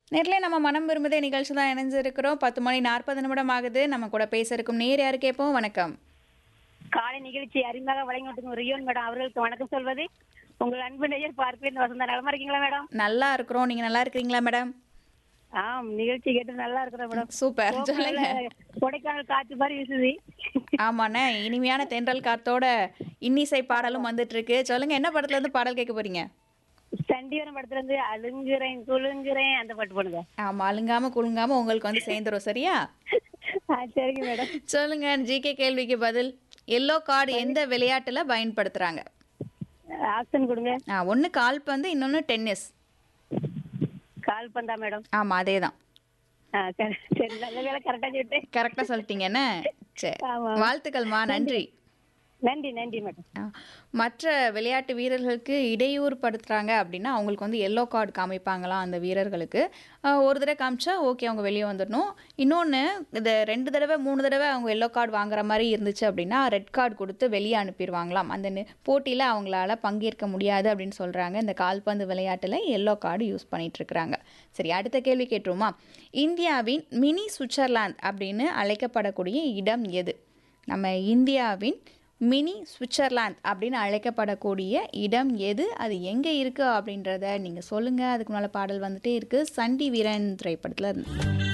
நேரில் நம்ம மனம் விரும்புதே நிகழ்ச்சி தான் இணைஞ்சிருக்கிறோம் பத்து மணி நாற்பது நிமிடம் ஆகுது நம்ம கூட பேச இருக்கும் நேர் யாரு கேட்போம் வணக்கம் காலை நிகழ்ச்சி அருமையாக வழங்கிவிட்டு ரியோன் மேடம் அவர்களுக்கு வணக்கம் சொல்வது உங்கள் அன்பு நேயர் பார்ப்பேன் வசந்தா நலமா இருக்கீங்களா மேடம் நல்லா இருக்கிறோம் நீங்க நல்லா இருக்கிறீங்களா மேடம் ஆம் நிகழ்ச்சி கேட்டு நல்லா இருக்கிறேன் மேடம் சூப்பர் சொல்லுங்க கொடைக்கானல் காற்று மாதிரி வீசுது ஆமாண்ணே இனிமையான தென்றல் காத்தோட இன்னிசை பாடலும் வந்துட்டு இருக்கு சொல்லுங்க என்ன படத்துல இருந்து பாடல் கேட்க போறீங்க சண்டிவரம் படத்துல இருந்து அழுங்குறேன் குழுங்குறேன் அந்த பாட்டு போடுங்க ஆமா அழுங்காம குலுங்காம உங்களுக்கு வந்து சேர்ந்துரும் சரியா ஆ, சரிங்க மேடம் சொல்லுங்க ஜிகே கேள்விக்கு பதில் எல்லோ கார்டு எந்த விளையாட்டுல பயன்படுத்துறாங்க ஆப்ஷன் கொடுங்க ஆ ஒன்னு கால்பந்து இன்னொன்னு டென்னிஸ் கால் பந்தா மேடம் ஆமா அதேதான் ஆ, சரி சரி நல்ல வேலை கரெக்டா சொல்லிட்டேன் கரெக்டா சொல்லிட்டீங்கன்னு சரி ஆமா. வாழ்த்துக்கள்மா நன்றி நன்றி நன்றி மேடம் ஆ, மற்ற விளையாட்டு வீரர்களுக்கு இடையூறு படுத்துறாங்க அப்படின்னா அவங்களுக்கு வந்து எல்லோ கார்டு காமிப்பாங்களாம் அந்த வீரர்களுக்கு ஆ, ஒரு தடவை காமிச்சா ஓகே அவங்க வெளியே வந்துடணும் இன்னொன்று இந்த ரெண்டு தடவை மூணு தடவை அவங்க எல்லோ கார்டு வாங்குற மாதிரி இருந்துச்சு அப்படின்னா ரெட் கார்டு கொடுத்து வெளியே அனுப்பிடுவாங்களாம் அந்த நி- போட்டியில் அவங்களால பங்கேற்க முடியாது அப்படின்னு சொல்கிறாங்க இந்த கால்பந்து விளையாட்டில் எல்லோ கார்டு யூஸ் பண்ணிட்டு இருக்கிறாங்க சரி அடுத்த கேள்வி கேட்டுருமா இந்தியாவின் மினி சுவிட்சர்லாந்து அப்படின்னு அழைக்கப்படக்கூடிய இடம் எது நம்ம இந்தியாவின் மினி சுவிட்சர்லாந்து அப்படின்னு அழைக்கப்படக்கூடிய இடம் எது அது எங்கே இருக்குது அப்படின்றத நீங்கள் சொல்லுங்கள் அதுக்கு முன்னால் பாடல் வந்துட்டே இருக்குது சண்டி வீரன் திரைப்படத்தில் இருந்து